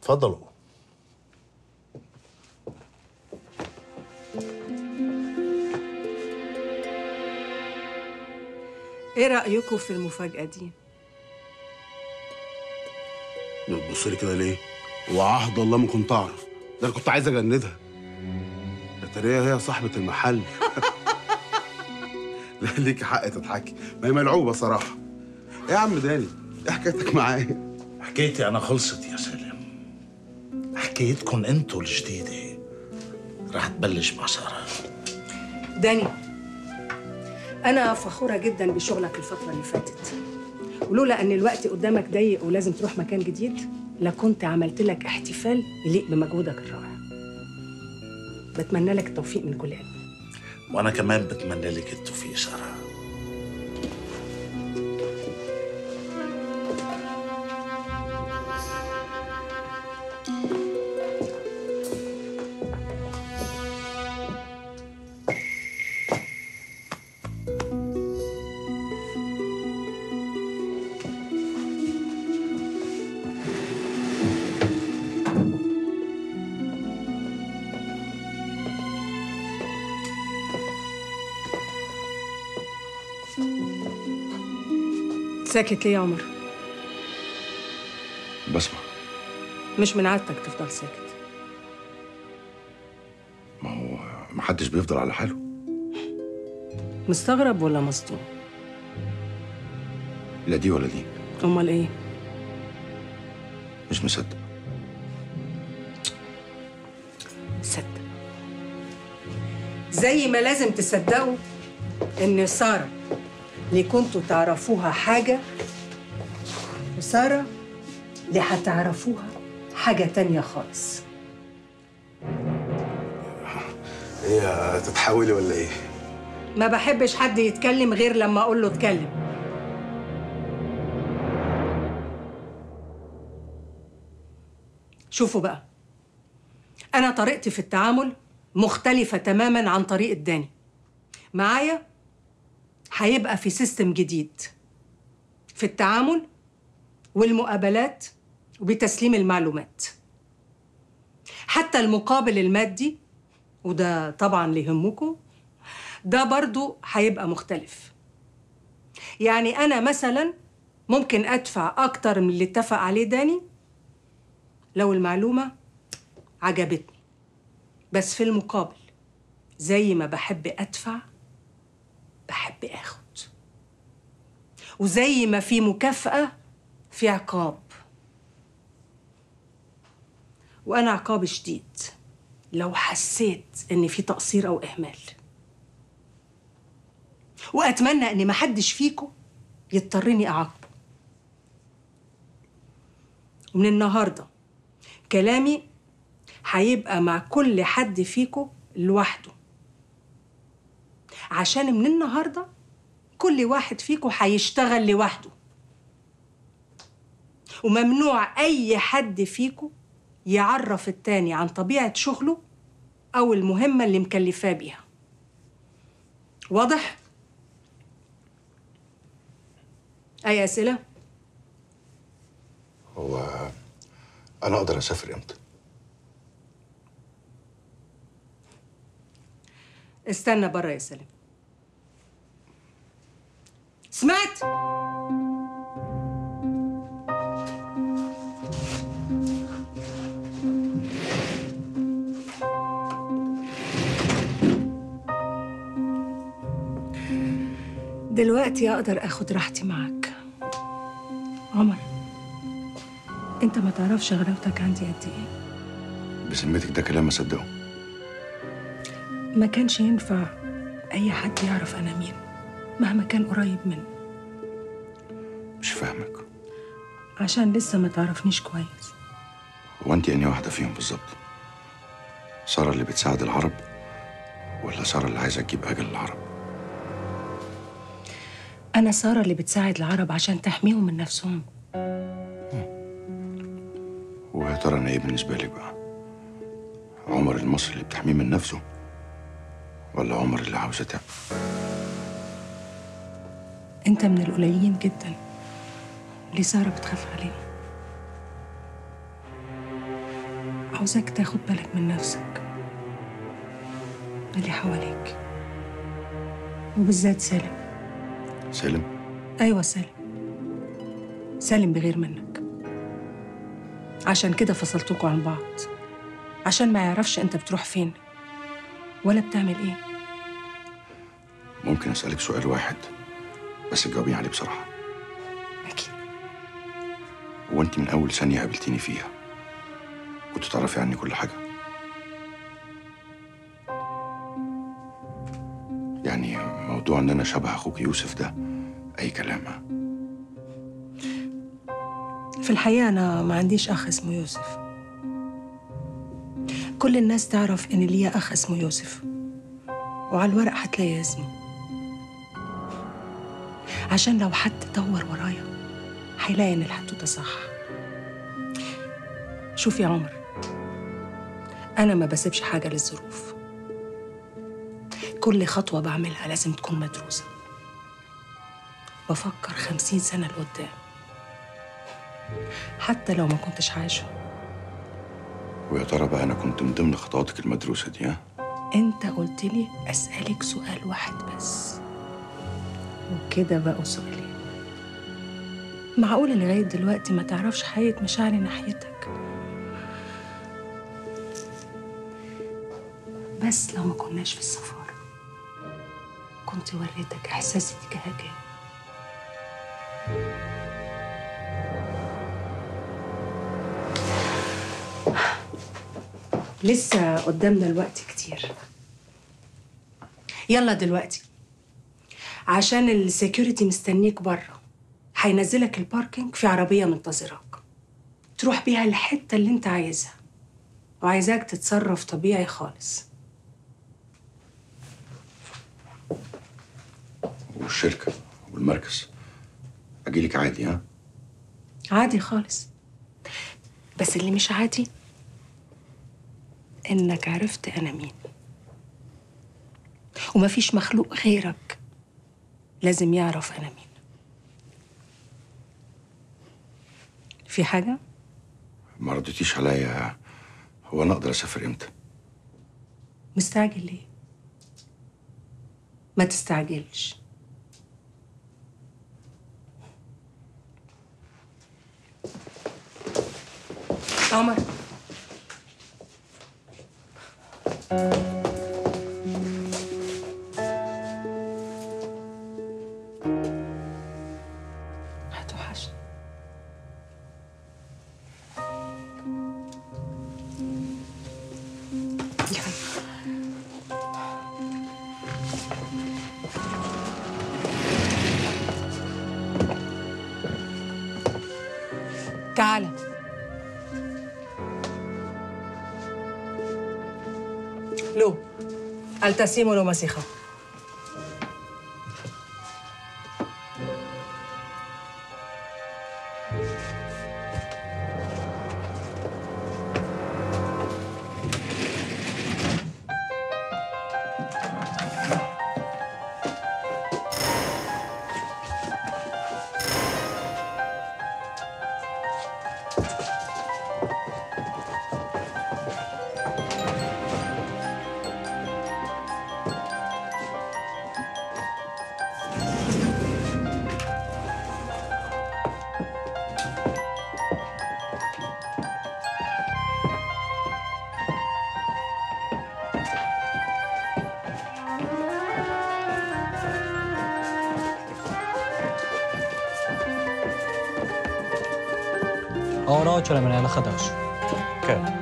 اتفضلوا ايه رأيكم في المفاجأة دي؟ بتبص لي كده ليه؟ وعهد الله ما كنت اعرف ده انا كنت عايز اجندها يا ترى هي صاحبة المحل لا ليكي حق تضحكي ما هي ملعوبة صراحة ايه يا عم داني؟ ايه حكايتك معايا؟ حكايتي انا خلصت يا سالم حكايتكم انتوا الجديده رح تبلش مع ساره داني أنا فخورة جدا بشغلك الفترة اللي فاتت ولولا أن الوقت قدامك ضيق ولازم تروح مكان جديد لكنت عملت لك احتفال يليق بمجهودك الرائع بتمنى لك التوفيق من كل قلبي وانا كمان بتمنى لك التوفيق ساره ساكت ليه يا عمر؟ بسمع مش من عادتك تفضل ساكت ما هو محدش بيفضل على حاله مستغرب ولا مصدوم؟ لا دي ولا دي أمال إيه؟ مش مصدق صدق زي ما لازم تصدقوا ان ساره اللي كنتوا تعرفوها حاجه وساره اللي هتعرفوها حاجه تانية خالص ايه تتحولي ولا ايه؟ ما بحبش حد يتكلم غير لما اقول له اتكلم شوفوا بقى انا طريقتي في التعامل مختلفه تماما عن طريقه داني معايا هيبقى في سيستم جديد في التعامل والمقابلات وبتسليم المعلومات حتى المقابل المادي وده طبعا اللي يهمكم ده برضو هيبقى مختلف يعني أنا مثلا ممكن أدفع أكتر من اللي اتفق عليه داني لو المعلومة عجبتني بس في المقابل زي ما بحب أدفع بحب آخد وزي ما في مكافأة في عقاب وأنا عقاب شديد لو حسيت إن في تقصير أو إهمال وأتمنى إن محدش فيكم يضطرني أعاقبه ومن النهاردة كلامي هيبقى مع كل حد فيكم لوحده عشان من النهاردة كل واحد فيكم هيشتغل لوحده وممنوع أي حد فيكم يعرف التاني عن طبيعة شغله أو المهمة اللي مكلفاه بيها واضح؟ أي أسئلة؟ هو انا اقدر اسافر امتى استنى بره يا سلام سمعت؟ دلوقتي اقدر اخد راحتي معاك عمر انت ما تعرفش غلاوتك عندي قد ايه بذمتك ده كلام اصدقه ما كانش ينفع اي حد يعرف انا مين مهما كان قريب منه مش فاهمك عشان لسه ما تعرفنيش كويس هو انت انهي واحده فيهم بالظبط ساره اللي بتساعد العرب ولا ساره اللي عايزه تجيب اجل العرب انا ساره اللي بتساعد العرب عشان تحميهم من نفسهم ويا ترى انا ايه بالنسبه لك بقى عمر المصري اللي بتحميه من نفسه ولا عمر اللي عاوزه تعمل انت من القليلين جدا اللي ساره بتخاف عليهم عاوزاك تاخد بالك من نفسك اللي حواليك وبالذات سالم سالم أيوة سالم سالم بغير منك عشان كده فصلتكوا عن بعض عشان ما يعرفش انت بتروح فين ولا بتعمل ايه ممكن اسالك سؤال واحد بس تجاوبي عليه بصراحه اكيد هو انت من اول ثانيه قابلتيني فيها كنت تعرفي عني كل حاجه يعني موضوع ان انا شبه اخوك يوسف ده اي كلام ها؟ في الحقيقة أنا ما عنديش أخ اسمه يوسف كل الناس تعرف إن ليا أخ اسمه يوسف وعلى الورق هتلاقي اسمه عشان لو حد دور ورايا هيلاقي إن الحدوتة صح شوف يا عمر أنا ما بسيبش حاجة للظروف كل خطوة بعملها لازم تكون مدروسة بفكر خمسين سنة لقدام حتى لو ما كنتش عايشة ويا ترى بقى انا كنت من ضمن خطواتك المدروسه دي ها انت قلت لي اسألك سؤال واحد بس وكده بقوا سؤالين معقولة لغاية دلوقتي ما تعرفش حقيقة مشاعري ناحيتك بس لو ما كناش في السفارة كنت وريتك إحساسي تجاهك إيه. لسه قدامنا الوقت كتير يلا دلوقتي عشان السكيورتي مستنيك بره هينزلك الباركينج في عربية منتظراك تروح بيها الحتة اللي انت عايزها وعايزاك تتصرف طبيعي خالص والشركه والمركز اجيلك عادي ها عادي خالص بس اللي مش عادي انك عرفت انا مين ومفيش مخلوق غيرك لازم يعرف انا مين في حاجه ما ردتيش عليا هو انا اقدر اسافر امتى مستعجل ليه ما تستعجلش عمر هتوحشني يلا تعالى لو التسيم لو مسيخة اوراق ولا من على 11 اوكي